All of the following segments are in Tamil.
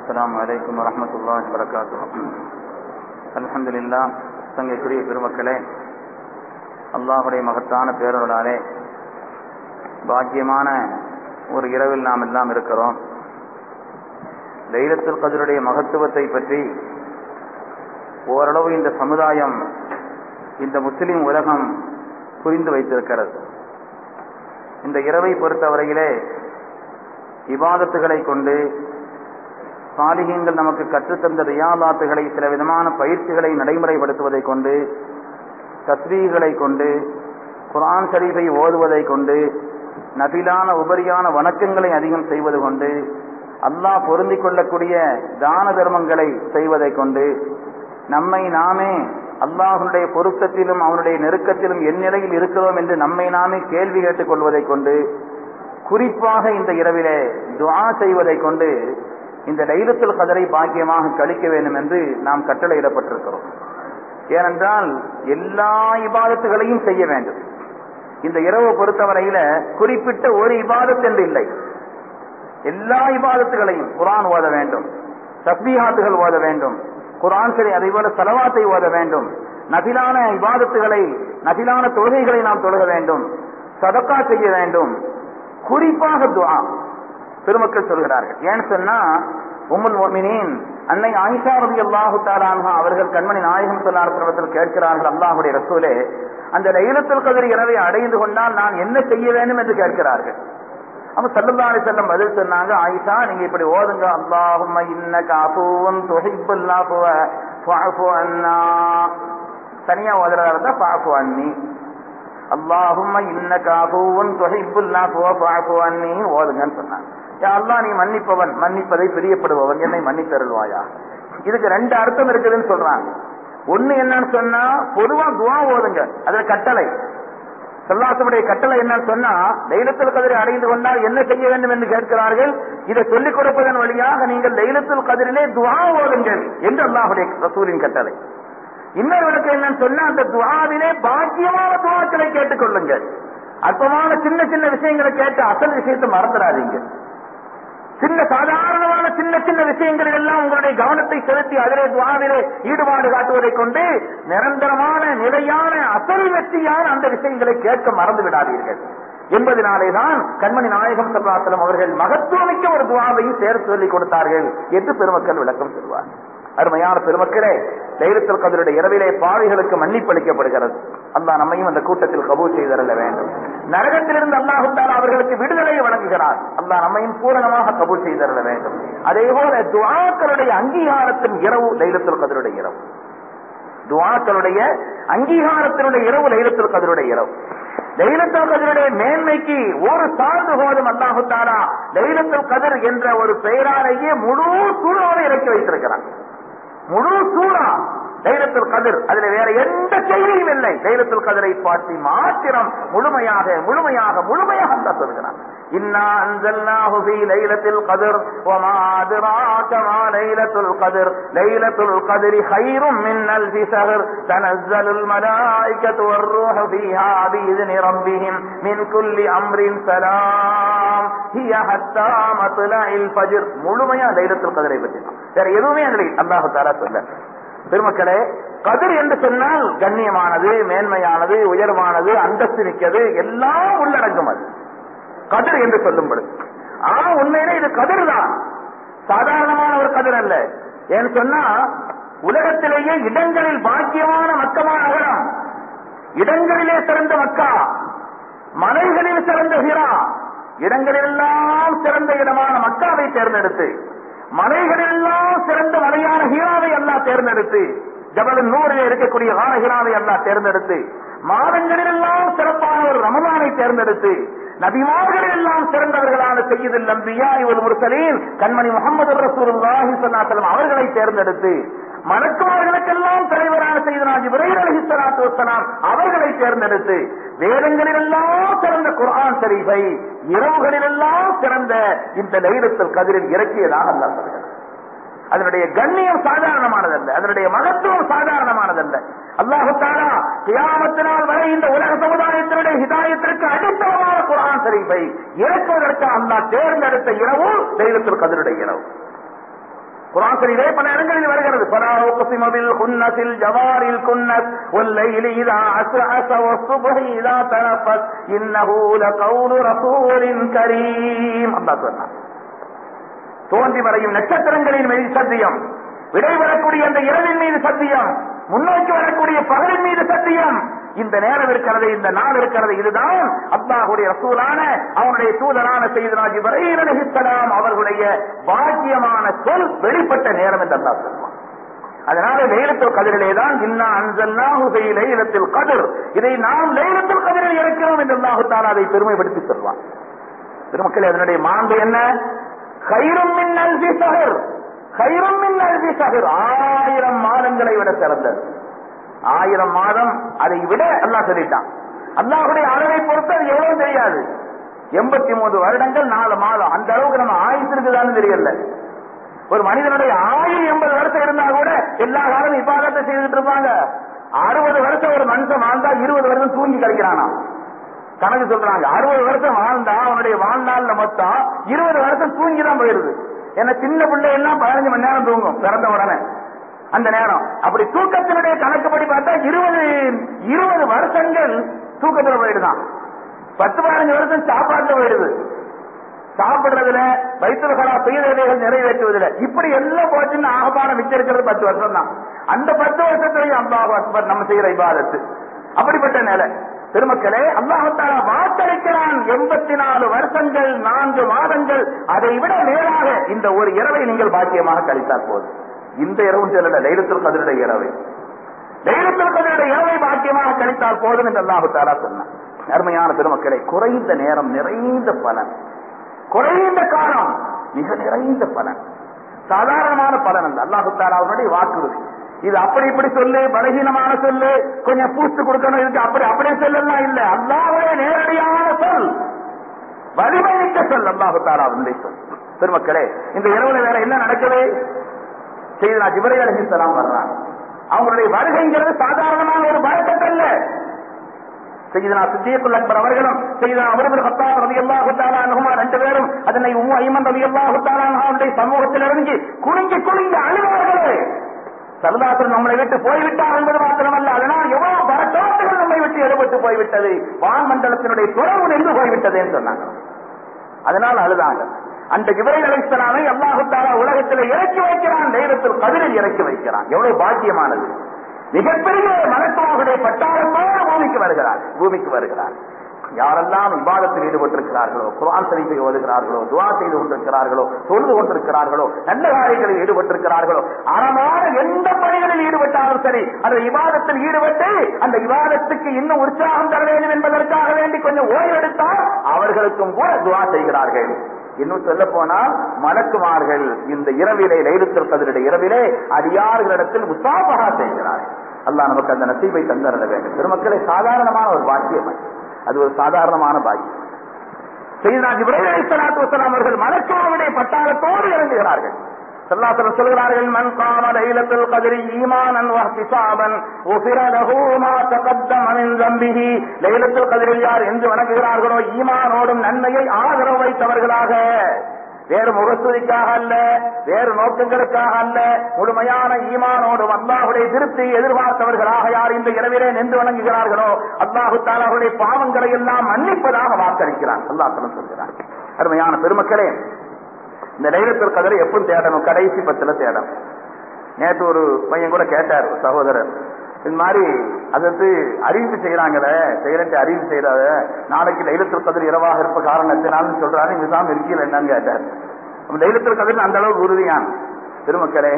السلام عليكم ورحمة الله وبركاته الحمد لله சங்கைக்குரிய பெருமக்களே அல்லாஹுடைய மகத்தான பேரவர்களாலே பாக்கியமான ஒரு இரவில் நாம் எல்லாம் இருக்கிறோம் லைலத்துல் கதிருடைய மகத்துவத்தை பற்றி ஓரளவு இந்த சமுதாயம் இந்த முஸ்லிம் உலகம் புரிந்து வைத்திருக்கிறது இந்த இரவை பொறுத்தவரையிலே இபாதத்துகளை கொண்டு சாலிகங்கள் நமக்கு கற்றுத்தந்த ரியாதாத்துகளை சில விதமான பயிற்சிகளை நடைமுறைப்படுத்துவதை கொண்டு தஸ்ரீகளை கொண்டு குரான் ஷரீஃபை ஓதுவதை கொண்டு நபிலான உபரியான வணக்கங்களை அதிகம் செய்வது கொண்டு அல்லாஹ் பொருந்திக் கொள்ளக்கூடிய தான தர்மங்களை செய்வதை கொண்டு நம்மை நாமே அல்லாஹனுடைய பொருத்தத்திலும் அவனுடைய நெருக்கத்திலும் என் நிலையில் இருக்கிறோம் என்று நம்மை நாமே கேள்வி கேட்டுக் கொள்வதை கொண்டு குறிப்பாக இந்த இரவிலே துவா செய்வதை கொண்டு இந்த லைலத்துல் கதரை பாக்கியமாக கழிக்க வேண்டும் என்று நாம் கட்டளையிடப்பட்டிருக்கிறோம் ஏனென்றால் எல்லா இபாதத்துகளையும் செய்ய வேண்டும் இந்த இரவு பொறுத்தவரையில குறிப்பிட்ட ஒரு இபாதத் என்று இல்லை எல்லா இபாதத்துகளையும் குரான் ஓத வேண்டும் தஸ்பீஹாத்துகள் ஓத வேண்டும் குரான் சரி அதே போல செலவாத்தை ஓத வேண்டும் நபிலான இபாதத்துகளை நபிலான தொழுகைகளை நாம் தொழுக வேண்டும் சதக்கா செய்ய வேண்டும் குறிப்பாக துவா பெருமக்கள் சொல்கிறார்கள் ஏன்னு சொன்னா உம்முல் மோமினின் அன்னை ஆயிஷா ரதி அல்லாஹு தாலான்ஹா அவர்கள் கண்மணி நாயகம் சொல்லாரத்தில் கேட்கிறார்கள் அல்லாஹுடைய ரசூலே அந்த லைலத்துல் கதிர் இரவை அடைந்து கொண்டால் நான் என்ன செய்ய வேண்டும் என்று கேட்கிறார்கள் அவன் சல்லல்லாஹு செல்லம் பதில் சொன்னாங்க ஆயிஷா நீங்க இப்படி ஓதுங்க அல்லாஹும் இன்னக அஃபூவன் துஹிப்புல் அஃப்வ ஃபஅஃபு அன்னா தனியா ஓதுறதா இருந்தா ஃபஅஃபு அன்னி அல்லாஹும் இன்னக அஃபூவன் துஹிப்புல் அஃப்வ ஃபஅஃபு அன்னி ஓதுங்கன்னு சொன்னாங்க யா அல்லாஹ் நீ மன்னிப்பவன் மன்னிப்பதை பிரியப்படுபவன் என்னை மன்னித்தருள்வாயா இதுக்கு ரெண்டு அர்த்தம் இருக்குதுன்னு சொல்றாங்க ஒண்ணு என்னன்னு சொன்னா பொதுவா துவா ஓதுங்க அதுல கட்டளை சொல்லாசமுடைய கட்டளை என்னன்னு சொன்னா லைலத்துல் கதிரை அடைந்து கொண்டால் என்ன செய்ய வேண்டும் என்று கேட்கிறார்கள் இதை சொல்லிக் கொடுப்பதன் வழியாக நீங்கள் லைலத்துல் கதிரிலே துவா ஓதுங்கள் என்று அல்லாஹுடைய ரசூலின் கட்டளை இன்னொரு விளக்கம் என்னன்னு சொன்னா அந்த துவாவிலே பாக்கியமான துவாக்களை கேட்டுக்கொள்ளுங்கள் அற்பமான சின்ன சின்ன விஷயங்களை கேட்டு அசல் விஷயத்தை மறந்துடாதீங்க சின்ன சாதாரணமான சின்ன சின்ன விஷயங்களில் எல்லாம் உங்களுடைய கவனத்தை செலுத்தி அதிலே துவாவிலே ஈடுபாடு காட்டுவதை கொண்டு நிரந்தரமான நிலையான அசல் வெற்றியான அந்த விஷயங்களை கேட்க மறந்து விடாதீர்கள் என்பதனாலேதான் கண்மணி நாயகம் சல்லாசலம் அவர்கள் மகத்துவமிக்க ஒரு துவாவையும் சேர்த்து சொல்லிக் கொடுத்தார்கள் என்று பெருமக்கள் விளக்கம் சொல்வார் அருமையான பெருமக்களே தைரத்தில் கதருடைய இரவிலே பாவிகளுக்கு மன்னிப்பளிக்கப்படுகிறது அல்லா நம்மையும் அந்த கூட்டத்தில் கபூல் செய்தரல வேண்டும் நரகத்திலிருந்து அல்லாஹுத்தால் அவர்களுக்கு விடுதலையை வழங்குகிறார் அல்லா நம்மையும் பூரணமாக கபூல் செய்தரல வேண்டும் அதே போல துவாக்களுடைய அங்கீகாரத்தின் இரவு லைலத்தில் கதருடைய இரவு துவாக்களுடைய அங்கீகாரத்தினுடைய இரவு லைலத்தில் கதருடைய இரவு லைலத்துல் கதிருடைய மேன்மைக்கு ஒரு சார்ந்து போதும் அல்லாஹுத்தாரா லைலத்துல் கதிர் என்ற ஒரு பெயராலேயே முழு சூழலை இறக்கி வைத்திருக்கிறான் முழு சூறா தைலத்துல் கதிர் அதுல வேற எந்த செய்தியும் இல்லை தைலத்துல் கதிரை பாட்டி மாத்திரம் முழுமையாக முழுமையாக முழுமையாக அந்த சொல்கிறான் இன்னா அன்சல்னாஹு ஃபீ லைலத்தில் கதிர் வமா அத்ராக மா லைலத்துல் கதிர் லைலத்துல் கதிரி கைரும் மின் அல்ஃபி ஷஹர் தனஸ்ஸலுல் மலாயிகத்து வர்ரூஹு ஃபீஹா பிஇذن ரப்பிஹிம் மின் குல்லி அம்ரின் சலாம் ஹிய ஹத்தா மத்லஇல் ஃபஜ்ர் முழுமையா லைலத்துல் கதிரை பற்றி வேற எதுவுமே அதுல அல்லாஹ் தஆலா சொல்ல பெருமக்களே கதிர் என்று சொன்னால் கண்ணியமானது மேன்மையானது உயர்வானது அந்தஸ்து மிக்கது எல்லாம் உள்ளடங்கும் அது கதிர் என்று சொல்லும்படி ஆனா உண்மையிலே இது கதிர் தான் சாதாரணமான ஒரு கதிர் அல்ல ஏன்னு சொன்னா உலகத்திலேயே இடங்களில் பாக்கியமான மக்கமா நகரம் இடங்களிலே சிறந்த மக்கா மலைகளில் சிறந்த ஹிரா இடங்களிலெல்லாம் சிறந்த இடமான மக்காவை தேர்ந்தெடுத்து மலைகளெல்லாம் சிறந்த மலையான ஹீராவை எல்லாம் தேர்ந்தெடுத்து ஜபல் நூறில் இருக்கக்கூடிய கால ஹீராவை எல்லாம் தேர்ந்தெடுத்து மாதங்களிலெல்லாம் சிறப்பான ஒரு ரமலானை தேர்ந்தெடுத்து நபிமார்கள் எல்லாம் சிறந்தவர்களான செய்யுதில் நம்பியா இவர் முருசலீன் கண்மணி முகமது ரசூலுல்லாஹி ஸல்லல்லாஹு அவர்களை தேர்ந்தெடுத்து மலக்குமார்களுக்கெல்லாம் தலைவரான செய்தனா ஜிப்ரீல் அலைஹிஸ்ஸலாத்து வஸ்ஸலாம் அவர்களை தேர்ந்தெடுத்து வேதங்களிலெல்லாம் சிறந்த குர்ஆன் ஷரீஃபை இரவுகளிலெல்லாம் சிறந்த இந்த லைலத்துல் கதிரில் இறக்கியதாக அல்லாஹ் சொல்கிறார் அதனுடைய கண்ணியம் சாதாரணமானதல்ல அதனுடைய மகத்துவம் சாதாரணமானதல்ல அல்லாஹு தாலா கியாமத்தினால் வரை இந்த உலக சமுதாயத்தினுடைய ஹிதாயத்திற்கு அடித்தளமான குரான் ஷரீஃபை இறக்குவதற்கு அல்லாஹ் தேர்ந்தெடுத்த இரவு தெய்வத்தில் கதிருடைய இரவு குராசரிலே பல இடங்களில் வருகிறது பலா உக்ஸிமு பில் குன்னஸில் ஜவாரில் குன்னஸ் வல்லைலி இதா அஸ்அஸ வஸ்ஸுப்ஹி இதா தனஃபஸ் இன்னஹு லகவுலு ரசூலின் கரீம் அல்லாஹ் சொன்னான் தோன்றி மறையும் நட்சத்திரங்களின் மீது சத்தியம் விடைபெறக்கூடிய அந்த இரவின் மீது சத்தியம் முன்னோக்கி வரக்கூடிய பகலின் மீது சத்தியம் இந்த நேரம் இருக்கிறது இந்த நாள் இருக்கிறது இதுதான் அல்லாஹுடைய ரசூலான அவனுடைய தூதரான செய்தனா ஜிப்ரீல் அலைஹிஸ்ஸலாம் அவர்களுடைய பாக்கியமான சொல் வெளிப்பட்ட நேரம் என்று அல்லாஹ் சொல்வான் அதனால லைலத்துல் கதிரிலே தான் இன்னா அன்சல்னாஹு ஃபீ லைலத்தில் கதிர் இதை நாம் லைலத்துல் கதிரில் இறக்கிறோம் என்று அல்லாஹ் தஆலா அதை பெருமைப்படுத்தி சொல்வான் பெருமக்களே அதனுடைய மாண்பு என்ன கைரும் மின் அல்ஃபி ஷஹர் கைரும் மின் அல்ஃபி ஷஹர் ஆயிரம் மாதங்களை விட சிறந்தது ஆயிரம் மாதம் அதை விட அல்லாஹ் சொல்லிட்டான் அல்லாஹுடைய அளவை பொறுத்து அது எவ்வளவு தெரியாது எண்பத்தி மூன்று வருடங்கள் நாலு மாதம் அந்த அளவுக்கு நம்ம ஆயுசு இருக்குதான்னு தெரியல ஒரு மனிதனுடைய ஆயுள் எண்பது வருஷம் இருந்தா கூட எல்லா காலமும் இப்பாதத்தை செய்துட்டு இருப்பாங்க அறுபது வருஷம் ஒரு மனுஷன் வாழ்ந்தா இருபது வருஷம் தூங்கி கழிக்கிறானா கணக்கு சொல்றாங்க அறுபது வருஷம் வாழ்ந்தா அவனுடைய வாழ்நாள்ல மொத்தம் இருபது வருஷம் தூங்கி தான் போயிருது ஏன்னா சின்ன பிள்ளை எல்லாம் பதினஞ்சு மணி நேரம் தூங்கும் பிறந்த உடனே அந்த நேரம் அப்படி தூக்கத்தினுடைய கணக்குப்படி பார்த்தா இருபது இருபது வருஷங்கள் தூக்கத்துல போயிடுதான் பத்து பதினஞ்சு வருஷம் சாப்பாட்டுல போயிடுது சாப்பிடுறதுல வயிற்றுல கலா சுயதேவைகள் நிறைவேற்றுவதில் இப்படி எல்லாம் போச்சுன்னு ஆகமான மிச்சம் இருக்கிறது பத்து வருஷம் தான் அந்த பத்து வருஷத்துலயும் அல்லாஹ் அக்பர் நம்ம செய்யற இபாதத்து அப்படிப்பட்ட நிலை பெருமக்களே அல்லாஹால வாக்களிக்கிறான் எண்பத்தி நாலு வருஷங்கள் நான்கு மாதங்கள் அதை விட மேலாக இந்த ஒரு இரவை நீங்கள் பாக்கியமாக கழித்தால் போதும் இந்த இரவும் சொல்லல லைலத்துல் கதிருடைய இரவை லைலத்துல் கதிருடைய இரவை பாக்கியமாக கழித்தால் போதும் என்று அல்லாஹு தாலா சொன்னான் அருமையான பெருமக்களை குறைந்த நேரம் நிறைந்த பலன் குறைந்த காலம் மிக நிறைந்த பலன் சாதாரணமான பலன் அல்ல அல்லாஹு தாலா அவனுடைய வாக்குறுதி இது அப்படி இப்படி சொல்லு பலகீனமான சொல்லு கொஞ்சம் பூஸ்ட் கொடுக்கணும் இதுக்கு அப்படி அப்படியே சொல்லலாம் இல்ல அல்லாஹுடைய நேரடியான சொல் வலிமை மிக்க சொல் அல்லாஹு தாலா அவனுடைய சொல் பெருமக்களே இந்த இரவுல வேற என்ன நடக்குது செய்து நான் ஜிபரை அலஹிசலாம் வர்றாங்க அவங்களுடைய வருகைங்கிறது சாதாரணமான ஒரு பழக்கத்தை அல்ல செய்தனா சித்தியக்குல் அக்பர் அவர்களும் செய்தனா அமருபின் ஹத்தாப் ரவி அல்லாஹு தாலானுமா ரெண்டு பேரும் அதனை உம்மு ஐமன் ரவி அல்லாஹு தாலானுடைய சமூகத்தில் இறங்கி குலுங்கி குலுங்கி அழுவார்களே சரதாசன் நம்மளை விட்டு போய்விட்டார் என்பது மாத்திரமல்ல அதனால் எவ்வளவு பரத்தோட்டங்கள் நம்மை விட்டு எடுபட்டு போய்விட்டது வான்மண்டலத்தினுடைய துறவு நின்று போய்விட்டது என்று சொன்னாங்க அதனால் அழுதாங்க அந்த இவரை அழைத்தலாமை அல்லாஹு தாலா உலகத்தில் இறக்கி வைக்கிறான் தெய்வத்தில் கதிரில் இறக்கி வைக்கிறான் எவ்வளவு பாக்கியமானது மிகப்பெரிய மனத்துவாவுடைய பட்டாளத்தோடு பூமிக்கு வருகிறார் பூமிக்கு வருகிறார் யாரெல்லாம் விவாதத்தில் ஈடுபட்டிருக்கிறார்களோ குரான் சரிப்பை ஓதுகிறார்களோ துவா செய்து கொண்டிருக்கிறார்களோ தொழுது கொண்டிருக்கிறார்களோ நல்ல காரியங்களில் ஈடுபட்டிருக்கிறார்களோ அறமான எந்த பணிகளில் ஈடுபட்டாலும் சரி அந்த விவாதத்தில் ஈடுபட்டு அந்த விவாதத்துக்கு இன்னும் உற்சாகம் தர வேண்டும் என்பதற்காக வேண்டி கொஞ்சம் ஓய்வெடுத்தால் அவர்களுக்கும் கூட துவா செய்கிறார்கள் இன்னும் சொல்ல போனால் மலக்குமார்கள் இந்த இரவிலே லைலுத்தல் கதிருடைய இரவிலே அடியார்களிடத்தில் முசாபகா செய்கிறார்கள் அல்லாஹ் நமக்கு அந்த நசீபை தந்தரத வேண்டும் பெருமக்களை சாதாரணமான ஒரு பாக்கியம் அது ஒரு சாதாரணமான பாக்கியம் செய்தா ஜிப்ரீல் அலைஹிஸ்ஸலாத்து வஸலாம் அவர்கள் மலக்குமாவுடைய பட்டாளத்தோடு இறங்குகிறார்கள் சல்லாசலம் சொல்கிறார்கள் மன் காம லைலத்துல் கத்ரி ஈமானன் வஹ்திசாபன் உஃபிர லஹு மா தகத்தம மின் ذنبه லைலத்துல் கத்ரில் யார் என்று வணங்குகிறார்களோ ஈமானோடும் நன்மையை ஆதரவு வைத்தவர்களாக வேறு முகஸ்துதிக்காக அல்ல வேறு நோக்கங்களுக்காக அல்ல முழுமையான ஈமானோடும் அல்லாஹுடைய திருப்தியை எதிர்பார்த்தவர்களாக யார் இந்த இரவிலே நின்று வணங்குகிறார்களோ அல்லாஹு தாலாவுடைய பாவங்களை எல்லாம் மன்னிப்பதாக வாக்களிக்கிறான் அல்லாஹ் சொல்கிறான் அருமையான பெருமக்களே இந்த லைலத்துல் கதரை எப்போ தேடணும் கடைசி பத்துல தேடணும் நேற்று ஒரு பையன் கூட கேட்டார் ஒரு சகோதரர் இந்த மாதிரி அதற்கு அறிவிப்பு செய்யறாங்களே செய்யறட்டு அறிவிப்பு செய்யறாத நாளைக்கு லைலத்துல் கதிர் இரவாக இருப்ப காரணத்தினாலும் சொல்றாரு நிசாம் இருக்கீல என்னன்னு கேட்டார் லைலத்துல் கதிர் அந்த அளவுக்கு உறுதியான் திருமக்களே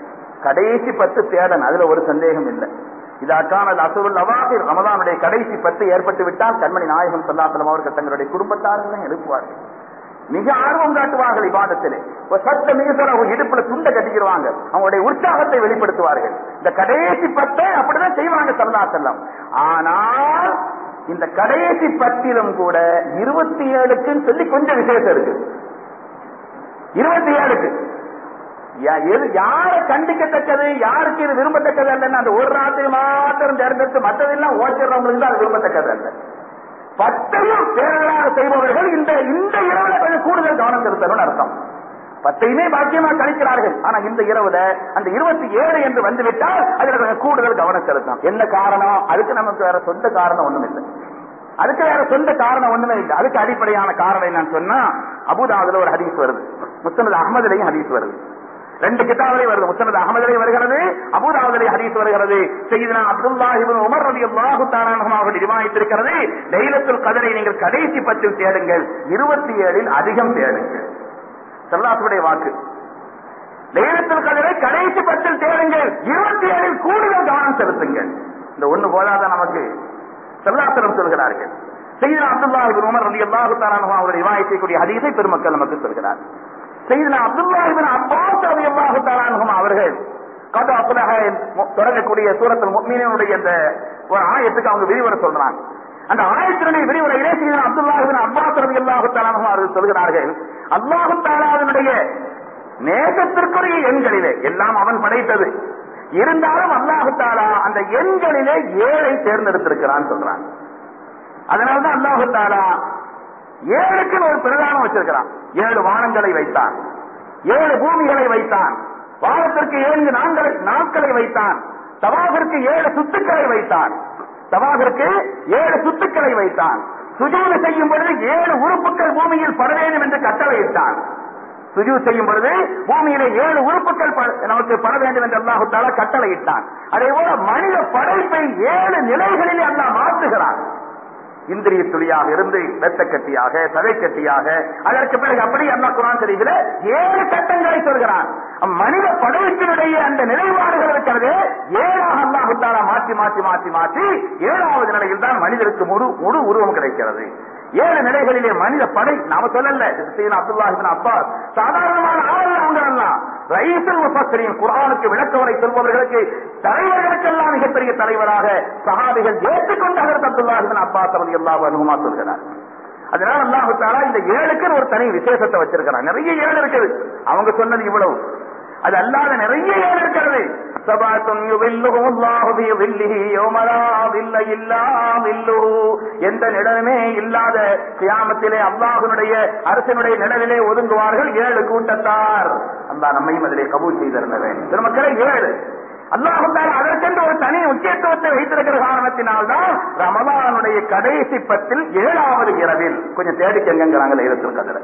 கடைசி பத்து தேடன் அதுல ஒரு சந்தேகம் இல்லை இதாக்கான அசுருள் அவாகிர் ரமதானுடைய கடைசி பத்து ஏற்பட்டு விட்டால் கண்மணி நாயகம் சொல்லாத்தலம் அவர்கள் தங்களுடைய குடும்பத்தார்கள் எழுப்புவார்கள் மிக ஆர்வம் காட்டுவார்கள் இவாதத்திலே ஒரு சத்த மீசர இடுப்புல துண்டை கட்டிக்கிடுவாங்க அவங்களுடைய உற்சாகத்தை வெளிப்படுத்துவார்கள் இந்த கடைசி பத்தை அப்படிதான் செய்வாங்க சரதாசல்லம் ஆனால் இந்த கடைசி பத்திலும் கூட இருபத்தி ஏழுக்குன்னு சொல்லி கொஞ்சம் விசேஷம் இருக்கு இருபத்தி ஏழுக்கு யாரை கண்டிக்கத்தக்கது யாருக்கு இது விரும்பத்தக்கது அல்லன்னு அந்த ஒரு ராத்திரி மாத்திரம் தேர்ந்தெடுத்து மற்றதெல்லாம் ஓச்சிடுறவங்களுக்கு தான் அது விரும்பத்தக்கது அல்ல பத்தையும் பேரலாக செய்பவர்கள் இந்த இந்த இரவுல கொஞ்சம் கூடுதல் கவனம் செலுத்தணும்னு அர்த்தம் பத்தையுமே பாக்கியமா கழிக்கிறார்கள் ஆனா இந்த இரவுல அந்த இருபத்தி ஏழு என்று வந்துவிட்டால் அதுல கொஞ்சம் கூடுதல் கவனம் செலுத்தணும் என்ன காரணம் அதுக்கு நமக்கு வேற சொந்த காரணம் ஒண்ணும் இல்லை அதுக்கு வேற சொந்த காரணம் ஒண்ணுமே இல்லை அதுக்கு அடிப்படையான காரணம் என்னன்னு சொன்னா அபுதாபுல ஒரு ஹதீஸ் வருது முஸ்தனது அகமதுலையும் ஹதீஸ் வருது ரெண்டு கிதாபிலே வருது முஸ்தனது அகமதிலே வருகிறது அபுதாபுலே ஹதீஸ் வருகிறது செய்தினா அப்துல்லா இப்னு உமர் ரலியல்லாஹு தஆலா அன்ஹு அவர்கள் ரிவாயத்திருக்கிறது லைலத்துல் கதரை நீங்கள் கடைசி பத்தில் தேடுங்கள் இருபத்தி ஏழில் அதிகம் தேடுங்கள் சல்லாசுடைய வாக்கு லைலத்துல் கதரை கடைசி பத்தில் தேடுங்கள் இருபத்தி ஏழில் கூடுதல் கவனம் செலுத்துங்கள் இந்த ஒண்ணு போதாத நமக்கு செல்லாசனம் சொல்கிறார்கள் செய்தினா அப்துல்லா இப்னு உமர் ரலியல்லாஹு தஆலா அன்ஹு அவர்கள் ரிவாயத்தை கூடிய ஹதீஸை பெருமக்கள் நமக்கு சொல்கிறார் செய்தினா அப்துல்லா இப்னு அப்பாஸ் ரலியல்லாஹு தஆலா அன்ஹு அவர்கள் கத அப்லஹ தொடங்கக்கூடிய சூரத்துல் முஃமினீனுடைய அந்த ஒரு ஆயத்துக்கு அவங்க விரிவுரை சொல்றாங்க அந்த ஆயத்தினுடைய விரிவுரையிலே செய்தினா அப்துல்லா இப்னு அப்பாஸ் ரலியல்லாஹு தஆலா அன்ஹு அவர்கள் சொல்கிறார்கள் அல்லாஹ் தஆலாவினுடைய நேசத்திற்குரிய எண்களிலே எல்லாம் அவன் படைத்தது இருந்தாலும் அல்லாஹு தாலா அந்த எண்களிலே ஏழை தேர்ந்தெடுத்திருக்கிறான் சொல்றான் அதனால்தான் அல்லாஹு தாலா ஏழுக்கு ஒரு பிரதானம் வச்சிருக்கிறான் ஏழு வானங்களை வைத்தான் ஏழு பூமிகளை வைத்தான் வானத்திற்கு ஏழு நான்களை நாட்களை வைத்தான் தவாகிற்கு ஏழு சுத்துக்களை வைத்தான் தவாகிற்கு ஏழு சுத்துக்களை வைத்தான் சுஜூது செய்யும் பொழுது ஏழு உறுப்புகள் பூமியில் பட வேண்டும் என்று கட்டளையிட்டான் சுஜூ செய்யும் பொழுது பூமியில ஏழு உறுப்புகள் நமக்கு பட வேண்டும் என்று அல்லாஹு தாலா கட்டளையிட்டான் அதே போல மனித படைப்பை ஏழு நிலைகளிலே அல்லாஹ் மாற்றுகிறான் இந்திரிய துளியாக இருந்து வெத்தக்கட்டியாக சதைக்கட்டியாக அதற்கு பிறகு அப்படி அல்லா குரான் தெரிகிற ஏழு கட்டங்களை சொல்கிறான் மனித படைப்பினுடைய அந்த நிலைப்பாடுகள் இருக்கிறது ஏழாக அல்லாஹு தாலா மாற்றி மாற்றி மாற்றி மாற்றி ஏழாவது நிலையில் தான் மனிதருக்கு முழு முழு உருவம் கிடைக்கிறது ஏழு நிலைகளிலே மனித படை நாம சொல்லல அப்துல்லா அப்பாஸ் சாதாரணமான ஆள் அவங்க எல்லாம் ரைசல் முஃபஸ்ஸரின் குர்ஆனுக்கு விளக்கவரை சொல்பவர்களுக்கு தலைவர்களுக்கெல்லாம் மிகப்பெரிய தலைவராக சஹாபிகள் ஏற்றுக்கொண்ட ஹஜரத் அப்துல்லா இப்னு அப்பாஸ் ரலியல்லாஹு அன்ஹுமா சொல்கிறார் அதனால அல்லாஹு தாலா இந்த ஏழுக்கு ஒரு தனி விசேஷத்தை வச்சிருக்கிறான் நிறைய ஏழு இருக்குது அவங்க சொன்னது இவ்வளவு அது அல்லாத நிறைய ஏழு இருக்கிறது சபாத்தும் யுவில்லுஹும் அல்லாஹு பி வில்லிஹி யௌம லா வில்ல இல்லா வில்லுஹு எந்த நிழலுமே இல்லாத கியாமத்திலே அல்லாஹ்வுடைய அரசனுடைய நிழலிலே ஒதுங்குவார்கள் ஏழு கூட்டத்தார் அல்லாஹ் நம்மையும் அதிலே கபூல் செய்திருந்தவன் திருமக்களே ஏழு அல்லாஹால அதற்கென்று ஒரு தனி முக்கியத்துவத்தை வைத்திருக்கிற காரணத்தினால்தான் ரமதானுடைய கடைசி பத்தில் ஏழாவது இரவில் கொஞ்சம் தேடிக்கங்கிறாங்க லைலத்துல் கதிர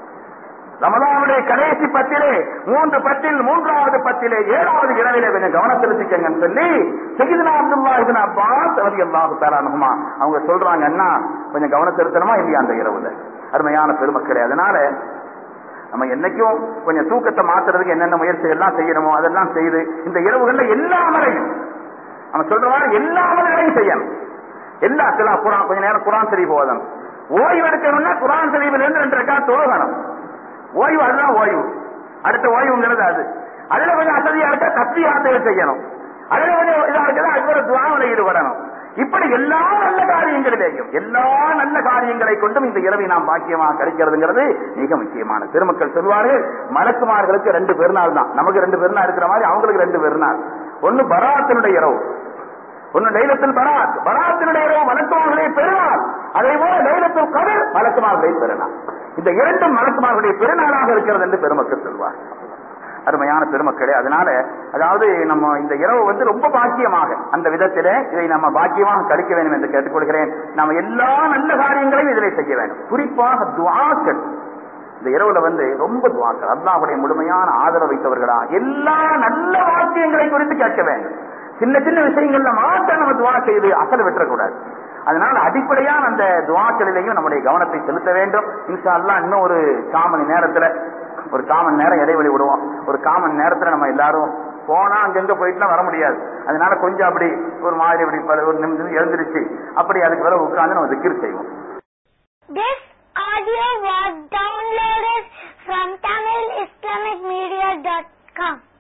ரமதானுடைய கடைசி பத்திலே மூன்று பத்தில் மூன்றாவது பத்திலே ஏழாவது இரவிலே கொஞ்சம் கவனம் செலுத்திக்கங்கன்னு சொல்லி செய்தினா அப்துல்லா இபின் அப்பாஸ் ரவி அல்லாஹு தாலானுமா அவங்க சொல்றாங்க அண்ணா கொஞ்சம் கவனம் செலுத்தணுமா இல்லையா அந்த இரவுல அருமையான பெருமக்களே அதனால நம்ம என்னைக்கும் கொஞ்சம் தூக்கத்தை மாத்துறதுக்கு என்னென்ன முயற்சிகள் எல்லாம் செய்யணுமோ அதெல்லாம் செய்து இந்த இரவுகள்ல எல்லா அமலையும் நம்ம சொல்ற மாதிரி எல்லா அமல்களையும் செய்யணும் எல்லா சில குரான் கொஞ்ச நேரம் குரான் சரி போதணும் ஓய்வு எடுக்கணும்னா குரான் சரிவில் இருந்து ரெண்டு ரெக்கா தொழுகணும் ஓய்வு அதுதான் ஓய்வு அடுத்த ஓய்வுங்கிறது அது அதுல கொஞ்சம் அசதியா இருக்கா தப்பி வார்த்தைகள் செய்யணும் அதுல கொஞ்சம் இதா இருக்குதா அது ஒரு துவாவில ஈடுபடணும் இப்படி எல்லா நல்ல காரியங்களிலேயும் எல்லா நல்ல காரியங்களை கொண்டும் இந்த இரவை நாம் பாக்கியமாக கிடைக்கிறதுங்கிறது மிக முக்கியமான பெருமக்கள் சொல்வார்கள் மலக்குமார்களுக்கு ரெண்டு பெருநாள் தான் நமக்கு ரெண்டு பெருநாள் இருக்கிற மாதிரி அவங்களுக்கு ரெண்டு பெருநாள் ஒன்னு பராத்தினுடைய இரவு ஒன்னு லைலத்தில் பராத் பராத்தினுடைய இரவு மலக்குமார்களுடைய பெருநாள் அதே போல லைலத்தில் கதிர் மலக்குமார்களுடைய பெருநாள் இந்த இரண்டும் மலக்குமார்களுடைய பெருநாளாக இருக்கிறது என்று பெருமக்கள் சொல்வார் அருமையான பெருமக்களே அதனால அதாவது நம்ம இந்த இரவு வந்து ரொம்ப பாக்கியமாக அந்த விதத்திலே இதை நம்ம பாக்கியமாக கழிக்க வேண்டும் என்று கேட்டுக்கொள்கிறேன் நம்ம எல்லா நல்ல காரியங்களையும் இதிலே செய்ய வேண்டும் குறிப்பாக துவாக்கள் இந்த இரவுல வந்து ரொம்ப துவாக்கள் அல்லாஹுடைய முழுமையான ஆதரவு வைத்தவர்களா எல்லா நல்ல வாக்கியங்களை குறித்து கேட்க வேண்டும் சின்ன சின்ன விஷயங்கள்ல மாற்ற நம்ம துவா செய்து அசல் விட்டுறக்கூடாது அதனால அடிப்படையான அந்த துவாக்களிலையும் நம்முடைய கவனத்தை செலுத்த வேண்டும் இன்ஷா அல்லா இன்னும் ஒரு காமணி நேரத்துல ஒரு காமன் நேரம் இடைவெளி விடுவோம் ஒரு காமன் நேரத்துல நம்ம எல்லாரும் போனா அங்கங்க போயிட்டுலாம் வர முடியாது அதனால கொஞ்சம் அப்படி ஒரு மாதிரி அப்படி பல ஒரு நிமிஷம் எழுந்திருச்சு அப்படி அதுக்கு பிறகு உட்கார்ந்து நம்ம திக்கிர் செய்வோம் This audio was downloaded from TamilIslamicMedia.com.